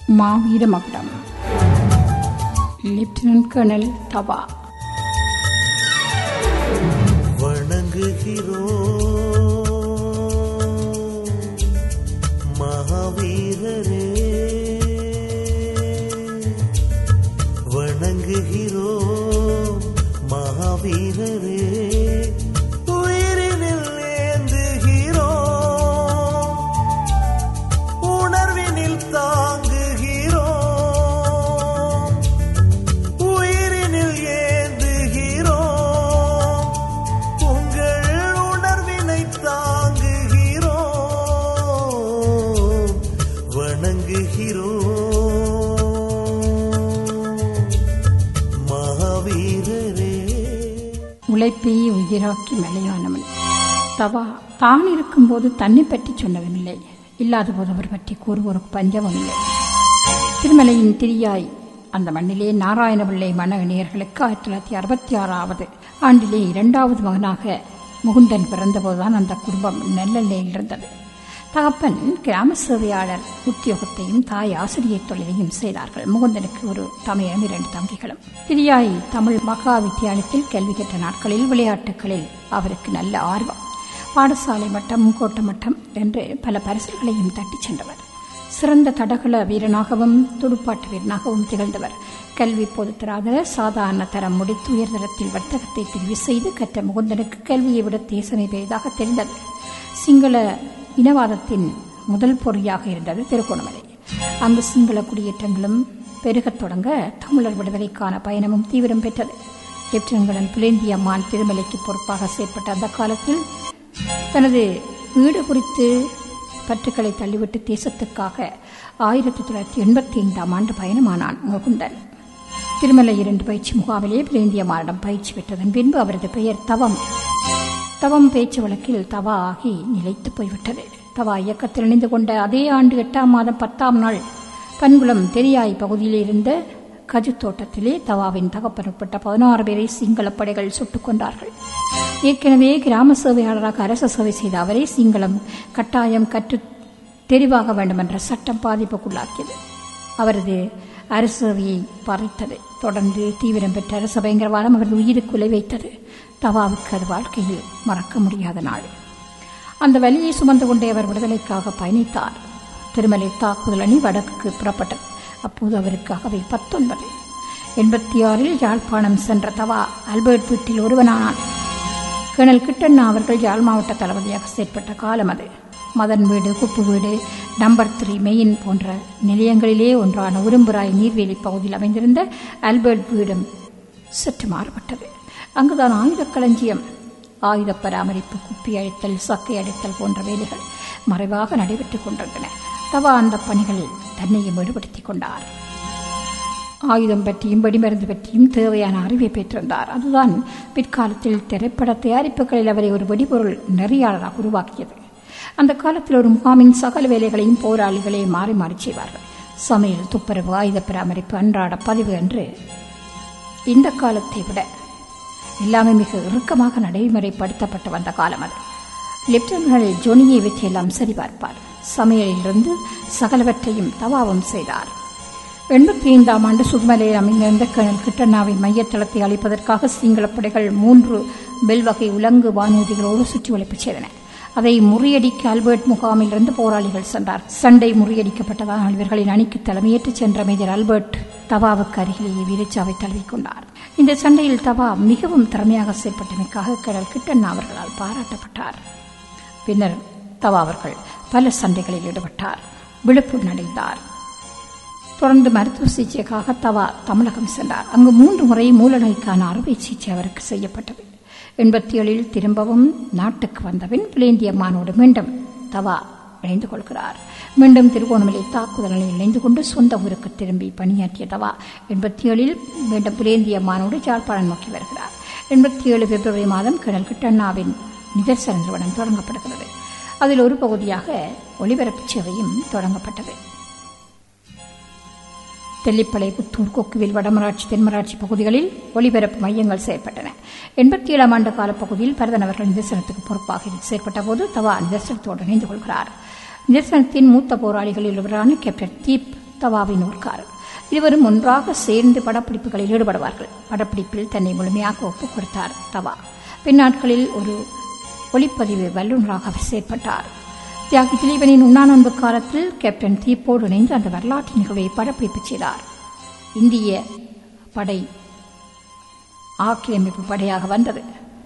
மாவீர மகுடம் lieutenant colonel தவா வணங்குகிறோம் மகாவீரரே வணங்குகிறோம் மகாவீரரே உயிரினில் ஏந்துகிறோம் உணர்வினில் தாங்குகிறோம் உயிரினில் ஏந்துகிறோம் உங்கள் உணர்வினை தாங்குகிறோம் வணங்குகிறோம் மகாவீரரே உழைப்பை உயிராக்கி மலையானவன் தவா தான் இருக்கும்போது தன்னை பற்றி சொன்னதுமில்லை இல்லாத போது அவர் பற்றி கூறுவோருக்கு பஞ்சமும் இல்லை திருமலையின் திரியாய் அந்த மண்ணிலே நாராயணபிள்ளை மன இணையர்களுக்கு ஆயிரத்தி தொள்ளாயிரத்தி அறுபத்தி ஆறாவது ஆண்டிலே இரண்டாவது மகனாக முகுந்தன் பிறந்தபோதுதான் அந்த குடும்பம் நெல்லெல்லையில் இருந்தது தகப்பன் கிராம சேவையாளர் உத்தியோகத்தையும் தாய் ஆசிரியர் தொழிலையும் செய்தார்கள் முகுந்தனுக்கு ஒரு தமையனும் இரண்டு தம்பிகளும் திரியாய் தமிழ் மகா வித்தியாலயத்தில் கல்வி கற்ற நாட்களில் விளையாட்டுகளில் அவருக்கு நல்ல ஆர்வம் பாடசாலை மட்டம் கோட்ட மட்டம் என்று பல பரிசுகளையும் தட்டிச் சென்றவர் சிறந்த தடகள வீரனாகவும் துடுப்பாட்டு வீரனாகவும் திகழ்ந்தவர் கல்வி பொதுத்தராத சாதாரண தரம் முடித்து உயர்தரத்தில் வர்த்தகத்தை தெரிவு செய்து கற்ற முகுந்தனுக்கு கல்வியை விட தேசமே பெரிதாக தெரிந்தது சிங்கள இனவாதத்தின் முதல் பொறியாக இருந்தது திருகோணமலை அங்கு சிங்கள குடியேற்றங்களும் பெருகத் தொடங்க தமிழர் விடுதலைக்கான பயணமும் தீவிரம் பெற்றது லெப்டினன்ட் கர்னல் புலேந்தி அம்மான் திருமலைக்கு பொறுப்பாக செயற்பட்ட அந்த காலத்தில் தனது வீடு குறித்து பற்றுக்களை தள்ளிவிட்டு தேசத்துக்காக ஆயிரத்தி தொள்ளாயிரத்தி எண்பத்தி ஐந்தாம் ஆண்டு பயணமானான் முகுந்தன் திருமலை இரண்டு பயிற்சி முகாமிலே பிளேந்திய மாரிடம் பயிற்சி பெற்றதன் பின்பு அவரது பெயர் தவம் தவம் பேச்சு வழக்கில் தவா ஆகி நிலைத்து போய்விட்டது தவா இயக்கத்தில் இணைந்து கொண்ட அதே ஆண்டு எட்டாம் மாதம் பத்தாம் நாள் பன்குளம் தெரியாய் பகுதியில் இருந்த கஜு தோட்டத்திலே தவாவின் தகப்பன் உட்பட்ட பதினாறு பேரை சிங்கள படைகள் சுட்டுக் கொண்டார்கள் ஏற்கனவே கிராம சேவையாளராக அரசு சேவை செய்த அவரை சிங்களம் கட்டாயம் கற்று தெரிவாக வேண்டும் என்ற சட்டம் பாதிப்புக்குள்ளாக்கியது அவரது அரசவையை பறித்தது தொடர்ந்து தீவிரம் பெற்ற அரச பயங்கரவாதம் அவரது உயிருக்கு உலை வைத்தது தவாவுக்கு அது வாழ்க்கையில் மறக்க முடியாத நாள் அந்த வலியை சுமந்து கொண்டே அவர் விடுதலைக்காக பயணித்தார் திருமலை தாக்குதல் அணி வடக்குக்கு புறப்பட்டது அப்போது அவருக்கு அகவை பத்தொன்பது எண்பத்தி ஆறில் யாழ்ப்பாணம் சென்ற தவா அல்பர்ட் வீட்டில் ஒருவனானான் கர்னல் கிட்டண்ணா அவர்கள் யாழ் மாவட்ட தளபதியாக செயற்பட்ட காலம் அது மதன் வீடு குப்பு வீடு நம்பர் த்ரீ மெயின் போன்ற நிலையங்களிலே ஒன்றான உரும்புராய் நீர்வேலி பகுதியில் அமைந்திருந்த ஆல்பர்ட் வீடும் சற்று மாறுபட்டது அங்குதான் ஆயுத களஞ்சியம் ஆயுத பராமரிப்பு குப்பி அழித்தல் சக்கை அடித்தல் போன்ற வேலைகள் மறைவாக நடைபெற்றுக் கொண்டிருந்தன தவா அந்த பணிகளில் தன்னையும் ஈடுபடுத்திக் கொண்டார் ஆயுதம் பற்றியும் வெடிமருந்து பற்றியும் தேவையான அறிவை பெற்றிருந்தார் அதுதான் பிற்காலத்தில் திரைப்பட தயாரிப்புகளில் அவரை ஒரு வெடிபொருள் நெறியாளராக உருவாக்கியது அந்த காலத்தில் ஒரு முகாமின் சகல வேலைகளையும் போராளிகளே மாறி மாறி செய்வார்கள் சமையல் துப்புரவு ஆயுத பராமரிப்பு அன்றாட பதிவு என்று இந்த காலத்தை விட எல்லாமே மிக இறுக்கமாக நடைமுறைப்படுத்தப்பட்டு வந்த காலம் அது லெப்டினல் ஜொனியை இவற்றையெல்லாம் சரிபார்ப்பார் சமையலிலிருந்து சகலவற்றையும் தவாவும் செய்தார் எண்பத்தி ஐந்தாம் ஆண்டு சுகுமலையில் அமைந்திருந்த கர்னல் கிட்டண்ணாவின் மையத்தளத்தை அளிப்பதற்காக சிங்கள படைகள் மூன்று பெல் வகை உலங்கு வானூர்திகளோடு சுற்றி வளைப்பு செய்தன அதை முறியடிக்க அல்பர்ட் முகாமிலிருந்து போராளிகள் சென்றார் சண்டை முறியடிக்கப்பட்டதால் இவர்களின் அணிக்கு தலைமையேற்று சென்ற மேஜர் அல்பர்ட் தவாவுக்கு அருகிலேயே வீரச்சாவை தழுவிக்கொண்டார் இந்த சண்டையில் தவா மிகவும் திறமையாக செயல்பட்டமைக்காக கடல் கிட்டண்ணா அவர்களால் பாராட்டப்பட்டார் பின்னர் தவா அவர்கள் பல சண்டைகளில் ஈடுபட்டார் விழுப்புண் அடைந்தார் தொடர்ந்து மருத்துவ சிகிச்சைக்காக தவா தமிழகம் சென்றார் அங்கு மூன்று முறை மூலநோய்க்கான அறுவை சிகிச்சை அவருக்கு செய்யப்பட்டது எண்பத்தி ஏழில் திரும்பவும் நாட்டுக்கு வந்தபின் பிளேந்தியம்மானோடு மீண்டும் தவா இணைந்து கொள்கிறார் மீண்டும் திருகோணமலை தாக்குதலில் இணைந்து கொண்டு சொந்த ஊருக்கு திரும்பி பணியாற்றிய தவா எண்பத்தி ஏழில் மீண்டும் பிளேந்தியம்மானோடு ஜாழ்ப்பாணம் நோக்கி வருகிறார் எண்பத்தி ஏழு பிப்ரவரி மாதம் கிணல் கிட்டண்ணாவின் நிதர்சன நிறுவனம் தொடங்கப்படுகிறது அதில் ஒரு பகுதியாக ஒளிபரப்பு சேவையும் தொடங்கப்பட்டது தெல்லிப்பளை புத்தூர் கொக்குவில் வடமராட்சி தென்மராட்சி பகுதிகளில் ஒலிபரப்பு மையங்கள் செயற்பட்டன எண்பத்தி ஏழாம் ஆண்டு காலப்பகுதியில் பரதன் அவர்கள் நிதர்சனத்துக்கு பொறுப்பாக செயற்பட்ட போது தவா நிதர்சனத்தோடு இணைந்து கொள்கிறார் நிதர்சனத்தின் மூத்த போராளிகளில் ஒருவரான கேப்டன் தீப் தவாவின் ஊர்க்காரர் இருவரும் ஒன்றாக சேர்ந்து படப்பிடிப்புகளில் ஈடுபடுவார்கள் படப்பிடிப்பில் தன்னை முழுமையாக ஒப்புக் கொடுத்தார் தவா பின்னாட்களில் ஒரு ஒளிப்பதிவு வல்லுநராக அவர் செயற்பட்டார் தியாகி திலீபனின் உண்ணாநோன்பு காலத்தில் கேப்டன் தீப்போடு இணைந்து அந்த வரலாற்று நிகழ்வை படப்பிடிப்பு செய்தார் இந்திய படை ஆக்கிரமிப்பு படையாக வந்தது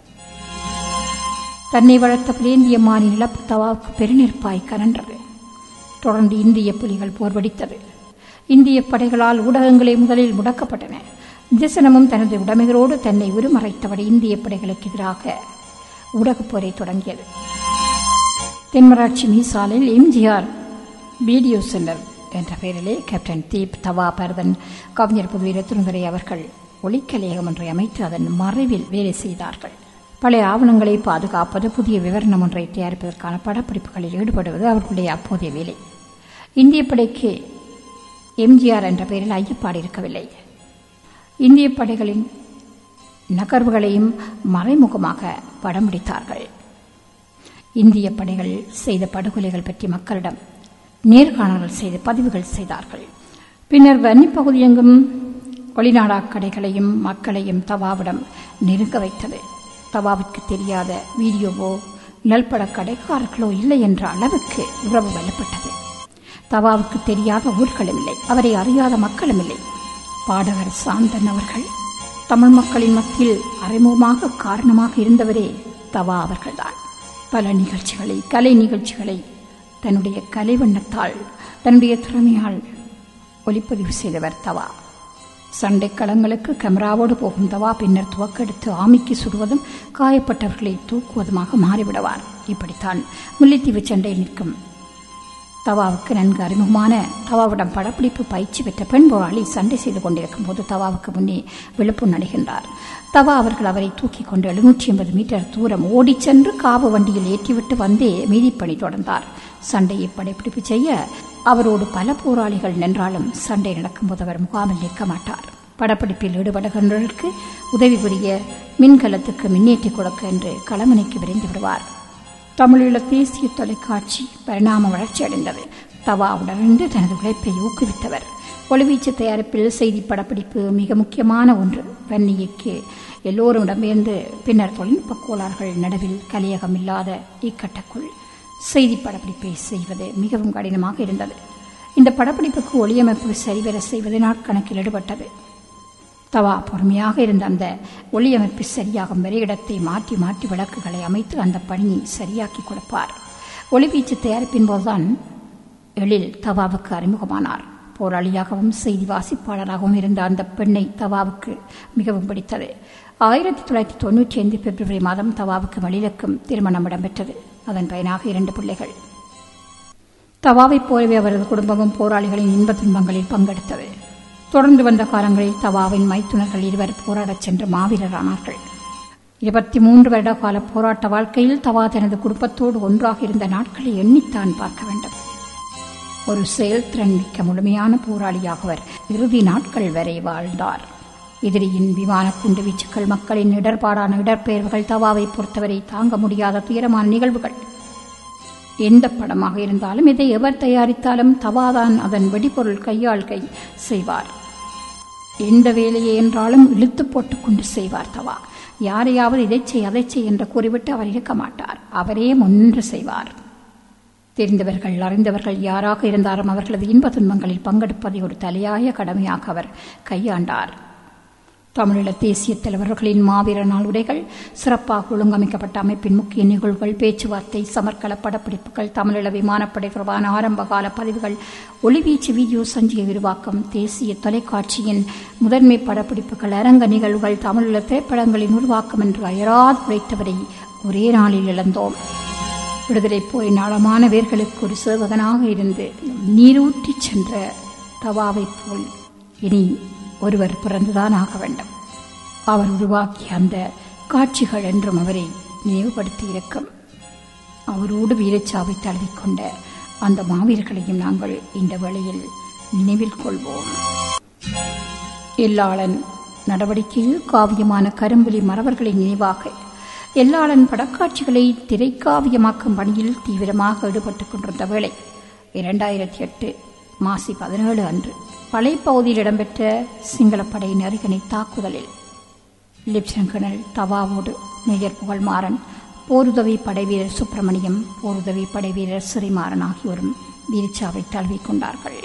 தன்னை வளர்த்த பிளேந்தியம்மானின் இழப்பு தவாவுக்கு பெருநெருப்பாய் கனன்றது தொடர்ந்து இந்திய புலிகள் போர் வெடித்தது இந்திய படைகளால் ஊடகங்களே முதலில் முடக்கப்பட்டன நிதர்சனமும் தனது உடைமைகளோடு தன்னை உருமறைத்தபடி இந்திய படைகளுக்கு எதிராக ஊடகப் போரை தொடங்கியது தென்மராட்சி மீசாலில் எம்ஜிஆர் வீடியோ சென்டர் என்ற பெயரிலே கேப்டன் தீப் தவா பரதன் கவிஞர் புதுவை திருந்துரை அவர்கள் ஒளிக்கலையகம் ஒன்றை அமைத்து அதன் மறைவில் வேலை செய்தார்கள் பழைய ஆவணங்களை பாதுகாப்பது புதிய விவரணம் ஒன்றை தயாரிப்பதற்கான படப்பிடிப்புகளில் ஈடுபடுவது அவர்களுடைய அப்போதைய வேலை இந்திய படைக்கு எம்ஜிஆர் என்ற பெயரில் ஐயப்பாடு இருக்கவில்லை இந்திய படைகளின் நகர்வுகளையும் மறைமுகமாக படம் பிடித்தார்கள் இந்திய படைகள் செய்த படுகொலைகள் பற்றி மக்களிடம் நேர்காணல்கள் செய்து பதிவுகள் செய்தார்கள் பின்னர் வன்னிப்பகுதி எங்கும் வெளிநாடா கடைகளையும் மக்களையும் தவாவிடம் நெருங்க வைத்தது தவாவிற்கு தெரியாத வீடியோவோ நிழல்பட கடைக்காரர்களோ இல்லை என்ற அளவுக்கு உறவு வல்லப்பட்டது தவாவுக்கு தெரியாத ஊர்களும் இல்லை அவரை அறியாத மக்களும் இல்லை பாடகர் சாந்தன் அவர்கள் தமிழ் மக்களின் மத்தியில் அறிமுகமாக காரணமாக இருந்தவரே தவா அவர்கள்தான் பல நிகழ்ச்சிகளை கலை நிகழ்ச்சிகளை தன்னுடைய கலை வண்ணத்தால் தன்னுடைய திறமையால் ஒளிப்பதிவு செய்தவர் தவா சண்டை களங்களுக்கு கேமராவோடு போகும் தவா பின்னர் துவக்கெடுத்து ஆமிக்கு சுடுவதும் காயப்பட்டவர்களை தூக்குவதுமாக மாறிவிடுவார் இப்படித்தான் முல்லைத்தீவு சண்டையில் நிற்கும் தவாவுக்கு நன்கு அறிமுகமான தவாவிடம் படப்பிடிப்பு பயிற்சி பெற்ற பெண் போராளி சண்டை செய்து கொண்டிருக்கும் போது தவாவுக்கு முன்னே விழுப்பு நடைகின்றார் தவா அவர்கள் அவரை தூக்கி கொண்டு எழுநூற்றி எண்பது மீட்டர் தூரம் ஓடிச் சென்று காவு வண்டியில் ஏற்றிவிட்டு வந்தே மீதிப்பணி தொடர்ந்தார் சண்டையை படைப்பிடிப்பு செய்ய அவரோடு பல போராளிகள் நின்றாலும் சண்டை நடக்கும்போது அவர் முகாமில் நிற்க மாட்டார் படப்பிடிப்பில் ஈடுபடுகின்றவர்களுக்கு உதவி புரிய மின்கலத்துக்கு மின்னேற்றி கொடுக்க என்று களமனைக்கு விரைந்து விடுவார் தமிழீழ தேசிய தொலைக்காட்சி பரிணாம வளர்ச்சி அடைந்தது தவா உடனிருந்து தனது உழைப்பை ஊக்குவித்தவர் ஒளிவீச்சு தயாரிப்பில் செய்தி படப்பிடிப்பு மிக முக்கியமான ஒன்று வன்னியைக்கு எல்லோரும் இடம்பெயர்ந்து பின்னர் தொழில்நுட்ப கோளாறுகள் நடுவில் கலியகம் இல்லாத இக்கட்டக்குள் செய்தி படப்பிடிப்பை செய்வது மிகவும் கடினமாக இருந்தது இந்த படப்பிடிப்புக்கு ஒளியமைப்பு சரிவர செய்வது நாட்கணக்கில் ஈடுபட்டது தவா பொறுமையாக இருந்த அந்த ஒளியமைப்பு சரியாகும் வரை இடத்தை மாற்றி மாற்றி விளக்குகளை அமைத்து அந்த பணியை சரியாக்கி கொடுப்பார் ஒளிவீச்சு தயாரிப்பின் போதுதான் எழில் தவாவுக்கு அறிமுகமானார் போராளியாகவும் செய்தி வாசிப்பாளராகவும் இருந்த அந்த பெண்ணை தவாவுக்கு மிகவும் பிடித்தது ஆயிரத்தி தொள்ளாயிரத்தி தொண்ணூற்றி ஐந்து பிப்ரவரி மாதம் தவாவுக்கு மலிலக்கும் திருமணம் இடம்பெற்றது அதன் பயனாக இரண்டு பிள்ளைகள் தவாவைப் போலவே அவரது குடும்பமும் போராளிகளின் இன்ப துன்பங்களில் பங்கெடுத்தது தொடர்ந்து வந்த காலங்களில் தவாவின் மைத்துனர்கள் இருவர் போராடச் சென்று மாவீரரானார்கள் இருபத்தி மூன்று வருட கால போராட்ட வாழ்க்கையில் தவா தனது குடும்பத்தோடு ஒன்றாக இருந்த நாட்களை எண்ணித்தான் பார்க்க வேண்டும் ஒரு செயல்திறன் மிக்க முழுமையான போராளியாக அவர் இறுதி நாட்கள் வரை வாழ்ந்தார் எதிரியின் விமான குண்டு வீச்சுக்கள் மக்களின் இடர்பாடான இடர்பெயர்வுகள் தவாவை பொறுத்தவரை தாங்க முடியாத துயரமான நிகழ்வுகள் எந்த படமாக இருந்தாலும் இதை எவர் தயாரித்தாலும் தவாதான் அதன் வெடிபொருள் கையாள் கை செய்வார் எந்த வேலையை என்றாலும் இழுத்து போட்டுக்கொண்டு செய்வார் தவா யாரையாவது இதை செய் அதை செய் என்று கூறிவிட்டு அவர் இருக்க மாட்டார் அவரே முன்னின்று செய்வார் தெரிந்தவர்கள் அறிந்தவர்கள் யாராக இருந்தாலும் அவர்களது இன்ப துன்பங்களில் பங்கெடுப்பதை ஒரு தலையாய கடமையாக அவர் கையாண்டார் தமிழீழ தேசிய தலைவர்களின் மாவீர நாள் உரைகள் சிறப்பாக ஒழுங்கமைக்கப்பட்ட அமைப்பின் முக்கிய நிகழ்வுகள் பேச்சுவார்த்தை சமர்க்கல படப்பிடிப்புகள் தமிழீழ விமானப்படை தொடர்பான ஆரம்பகால பதிவுகள் ஒளிவீச்சு வீடியோ சஞ்சிகை விரிவாக்கம் தேசிய தொலைக்காட்சியின் முதன்மை படப்பிடிப்புகள் அரங்க நிகழ்வுகள் தமிழீழ திரைப்படங்களின் உருவாக்கம் என்று அயராது உழைத்தவரை ஒரே நாளில் இழந்தோம் விடுதலை போய் நாளமான வேர்களுக்கு ஒரு சேவகனாக இருந்து நீரூற்றி சென்ற தவாவைப் போல் இனி ஒருவர் பிறந்துதான் ஆக வேண்டும் அவர் உருவாக்கிய அந்த காட்சிகள் என்றும் அவரை நினைவுபடுத்தி இருக்கும் அவரோடு வீரச்சாவை தழுவிக்கொண்ட அந்த மாவீரர்களையும் நாங்கள் இந்த வேளையில் நினைவில் கொள்வோம் எல்லாளன் நடவடிக்கையில் காவியமான கரும்புலி மறவர்களின் நினைவாக எல்லாளன் படக்காட்சிகளை திரைக்காவியமாக்கும் பணியில் தீவிரமாக ஈடுபட்டுக் கொண்டிருந்த வேளை இரண்டாயிரத்தி எட்டு மாசி பதினேழு அன்று பழைப்பகுதியில் இடம்பெற்ற சிங்களப்படையின் அருகணை தாக்குதலில் லெப்டினன்ட் கர்னல் தவாவோடு மேஜர் புகழ்மாறன் போருதவி படைவீரர் சுப்பிரமணியம் போருதவி படைவீரர் சிறிமாறன் ஆகியோரும் வீரச்சாவை தழுவிக்கொண்டார்கள்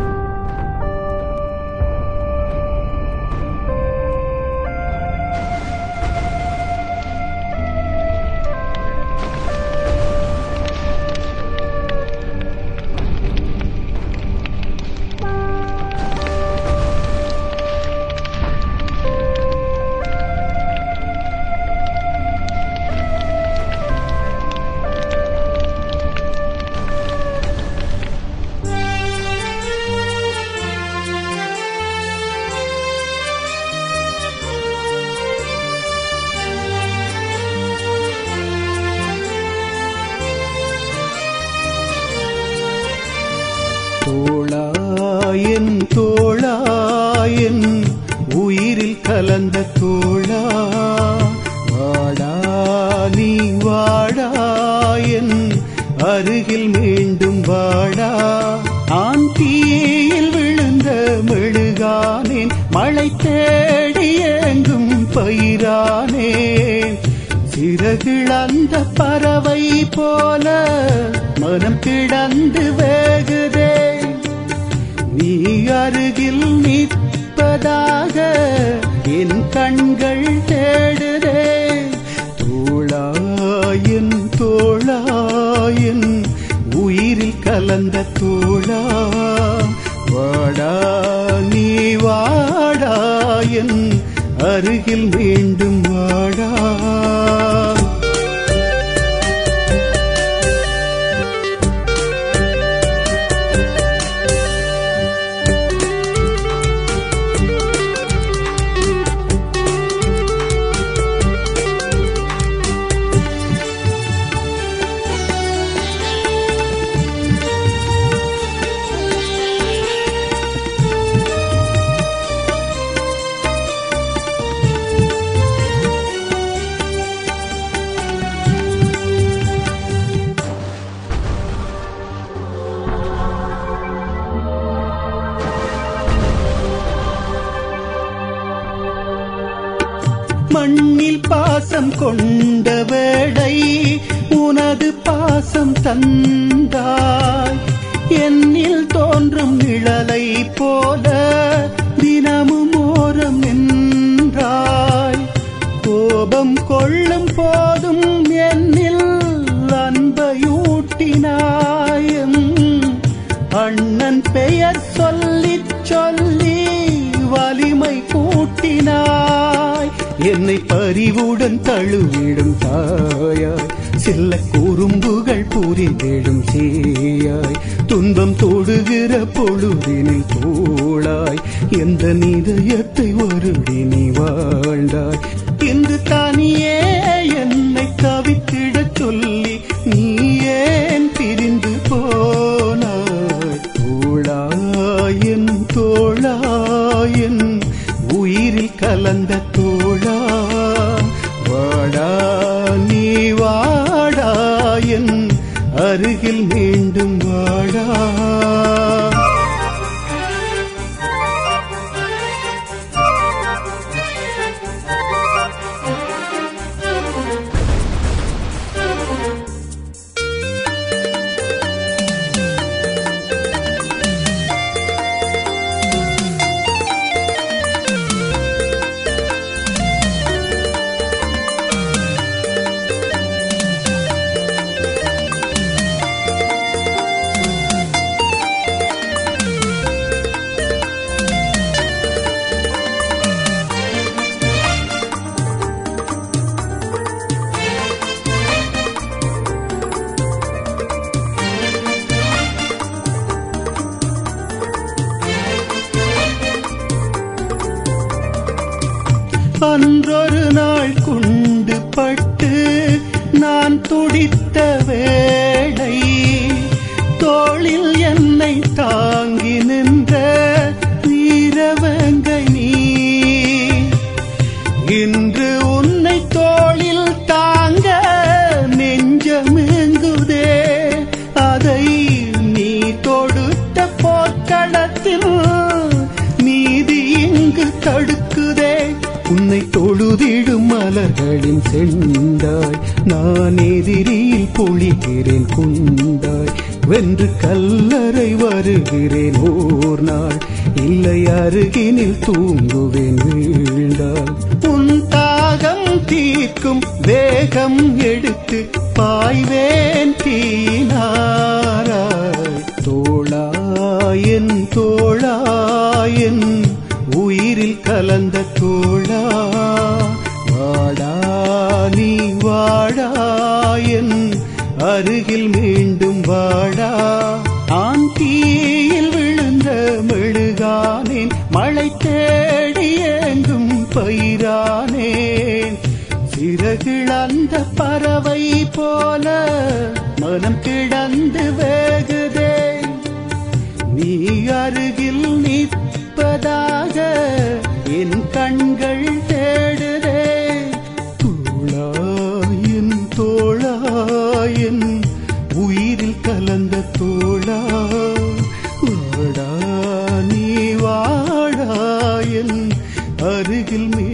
தோளாயன் தோளாயன் உயிரில் கலந்த தோளா வாடா நீ வாடாயன் அருகில் மீண்டும் வாடா ஆண் தீயில் விழுந்த மெழுகானேன் மழை தேடி எங்கும் பயிரானேன் சிறகிழந்த பறவை போல மனம் கிடந்து வேகுதே நீ அருகில் நிற்பதாக என் கண்கள் தேடுதே தோளாயன் தோளாயன் உயிரில் கலந்த தோளா வாடா நீ வாடாயன் அருகில் மீண்டும் வாடா மண்ணில் பாசம் கொண்ட வேளை உனது பாசம் தந்தாய் என்னில் தோன்றும் நிழலை போல தினமும் ஓரம் நின்றாய் கோபம் கொள்ளும் போதும் என்னில் அன்பையூட்டினாயும் அண்ணன் பெயர் சொல்லிச் சொல்லி வலிமை கூட்டினாய் என்னை பறிவுடன் தழுவிடும் தாயாய் சில்ல குறும்புகள் புரிந்திடும் சேயாய் துன்பம் தொடுகிற பொழுதினில் தோளாய் எந்த நிதயத்தை வருடி நீ வாழ்ந்தாய் இன்று தானியே என்னை தவித்திடச் சொல்லி நீ ஏன் பிரிந்து போனாய் தோளாயன் தோளாயன் உயிரில் கலந்த தோளா வாடா நீ வாடாயன் அருகில் மீண்டும் வாடா அன்றொரு நாள் குண்டு பட்டு நான் துடித்த வேளை தோளில் என்னை தாங்கி நின்ற வீரவங்கை நீ இன்று உன்னை தோளில் தாங்க நெஞ்சமெங்குதே அதை நீ தொடுத்த போக்க மலர்களின் செண்டாய் நான் எதிரியில் பொழிகிறேன் குண்டாய் வென்று கல்லறை வருகிறேன் ஓர் நாள் இல்லை அருகினில் தூங்குவேன் வீழ்ந்தாள் உன் தாகம் தீர்க்கும் வேகம் எடுத்து பாய்வேன் தீனாராய் தோளாயன் தோளாயன் உயிரில் கலந்த தோளா வாடா நீ வாடாயன் அருகில் மீண்டும் வாடா ஆன் தீயில் விழுந்த மெழுகானேன் மழை தேடி எங்கும் பயிரானேன் சிறகிழந்த பறவை போல மனம் கிடந்து வேகுதே நீ அருகில் நிற்பதாக என் கண்கள் தேடுதே தோளாயின் தோளாயின் உயிரில் கலந்த தோளா வாடா நீ வாடாயன் அருகில் மீ